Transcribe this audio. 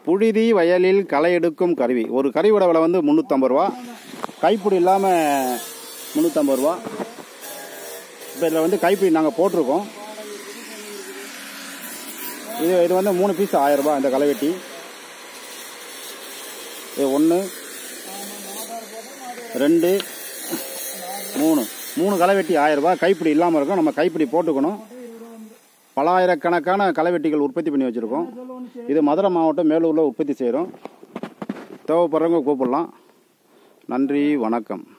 புழுதி வயலில் களை எடுக்கும் கருவி ஒரு கருவியோட விலை வந்து முந்நூற்றம்பது ரூபா கைப்பிடி இல்லாமல் முந்நூற்றம்பது ரூபா இப்போ இதில் வந்து கைப்பிடி நாங்கள் போட்டிருக்கோம் இது இது வந்து மூணு பீஸ் ஆயிரம் ரூபாய் இந்த களைவெட்டி இது ஒன்று ரெண்டு மூணு மூணு களைவெட்டி ஆயிரம் ரூபாய் கைப்பிடி இல்லாமல் இருக்கும் நம்ம கைப்பிடி போட்டுக்கணும் பலாயிரக்கணக்கான களைவெட்டிகள் உற்பத்தி பண்ணி வச்சுருக்கோம் இது மதுரை மாவட்டம் மேலூரில் உற்பத்தி செய்கிறோம் தேவைப்படுறவங்க கூப்பிடலாம் நன்றி வணக்கம்